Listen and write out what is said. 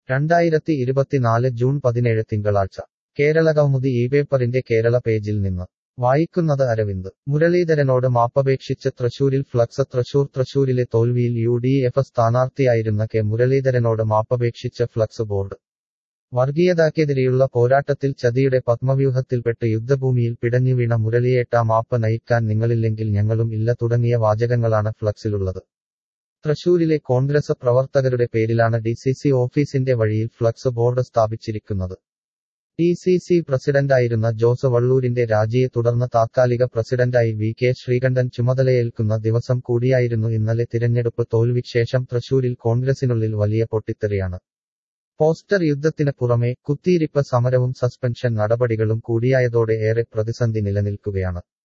രണ്ടായിരത്തി ഇരുപത്തിനാല് ജൂൺ പതിനേഴ് തിങ്കളാഴ്ച കേരളകൗമുദി ഈ പേപ്പറിന്റെ കേരള പേജിൽ നിന്ന് വായിക്കുന്നത് അരവിന്ദ് മുരളീധരനോട് മാപ്പപേക്ഷിച്ച് തൃശൂരിൽ ഫ്ലക്സ് തൃശൂർ തൃശൂരിലെ തോൽവിയിൽ യു ഡി എഫ് സ്ഥാനാർത്ഥിയായിരുന്ന കെ മുരളീധരനോട് മാപ്പപേക്ഷിച്ച് ഫ്ലക്സ് ബോർഡ് വർഗീയതക്കെതിരെയുള്ള പോരാട്ടത്തിൽ ചതിയുടെ പത്മവ്യൂഹത്തിൽപ്പെട്ട് യുദ്ധഭൂമിയിൽ പിടഞ്ഞുവീണ മുരളിയേട്ട മാപ്പ് നയിക്കാൻ നിങ്ങളില്ലെങ്കിൽ ഞങ്ങളും ഇല്ല തുടങ്ങിയ വാചകങ്ങളാണ് ഫ്ലക്സിലുള്ളത് തൃശൂരിലെ കോൺഗ്രസ് പ്രവർത്തകരുടെ പേരിലാണ് ഡി സി സി ഓഫീസിന്റെ വഴിയിൽ ഫ്ലക്സ് ബോർഡ് സ്ഥാപിച്ചിരിക്കുന്നത് ഡി സി സി പ്രസിഡന്റായിരുന്ന ജോസ് വള്ളൂരിന്റെ രാജിയെ തുടർന്ന് താത്കാലിക പ്രസിഡന്റായി വി കെ ശ്രീകണ്ഠൻ ചുമതലയേൽക്കുന്ന ദിവസം കൂടിയായിരുന്നു ഇന്നലെ തിരഞ്ഞെടുപ്പ് തോൽവിക്ക് ശേഷം തൃശൂരിൽ കോൺഗ്രസിനുള്ളിൽ വലിയ പൊട്ടിത്തെറിയാണ് പോസ്റ്റർ യുദ്ധത്തിന് പുറമെ കുത്തിയിരിപ്പ് സമരവും സസ്പെൻഷൻ നടപടികളും കൂടിയായതോടെ ഏറെ പ്രതിസന്ധി നിലനിൽക്കുകയാണ്